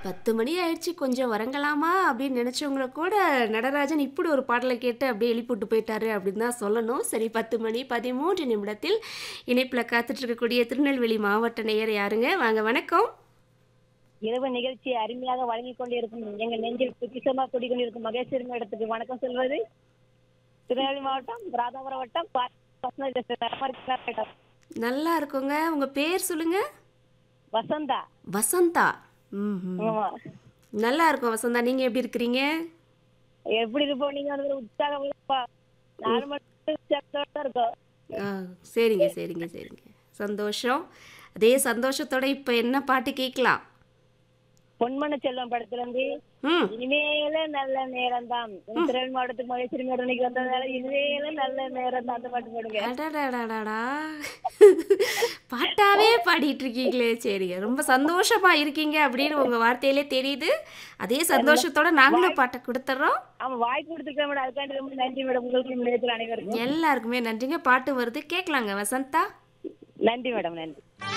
பத்து மணி ஆயிடுச்சு கொஞ்சம் வரங்கலாமா அப்படின்னு நினச்சவங்கள கூட நடராஜன் இப்படி ஒரு பாடலை கேட்டு அப்படியே எழுப்பிட்டு போயிட்டாரு அப்படின்னு தான் சொல்லணும் சரி பத்து மணி பதிமூன்று நிமிடத்தில் இணைப்பில் காத்துட்டு இருக்கக்கூடிய திருநெல்வேலி மாவட்ட நேயர் யாருங்க வாங்க வணக்கம் இரவு நிகழ்ச்சி அருமையாக வழங்கிக் கொண்டிருக்கும் எங்கள் நெஞ்சில் புத்திசமா குடிக்கொண்டிருக்கும் மகேஸ்வரி மேடத்துக்கு வணக்கம் சொல்வது திருநெல்வேலி மாவட்டம் ராதாபுரம் வட்டம் பா- வசந்தா பேசுறேன். நலமா இருக்கீங்களா மேடம்? நல்லா இருக்குங்க உங்கள் பேர் சொல்லுங்க வசந்தா வசந்தா ம் ம். ஆமா நல்லா இருக்கும் வசந்தா நீங்கள் எப்படி இருக்கிறீங்க எப்படி இருப்போம் நீங்க வந்து உற்சாகம் இல்லப்பா. நாலு மணி உற்சாகத்தோட தான் இருக்கோம் ஆ சரிங்க சரிங்க சரிங்க சந்தோஷம் அதே சந்தோஷத்தோட இப்போ என்ன பாட்டு கேட்கலாம் பொன்மன செல்வம் படத்துல இருந்து ம் இனிமேல நல்ல நேரம் தான் திருநெல்வேலி மாவட்டத்துக்கு மகேஸ்வரி மேடம் இன்னைக்கு வந்ததுனால இனிமேல நல்ல நேரம் தான் அந்த பாட்டு போடுங்க அடடடடடா பாட்டாவே பாடிட்டு இருக்கீங்களே சரிங்க ரொம்ப சந்தோஷமா இருக்கீங்க அப்படின்னு உங்க வார்த்தையிலே தெரியுது அதே சந்தோஷத்தோட நாங்களும் பாட்டை கொடுத்துட்றோம் ஆமா வாய்ப்பு கொடுத்துருக்கேன் மேடம் அதுக்காண்டி ரொம்ப நன்றி மேடம் உங்களுக்கு நிலையத்தில் அனைவருக்கும் எல்லாருக்குமே நன்றிங்க பாட்டு வருது கேட்கலாங்க வசந்தா நன்றி மேடம் நன்றி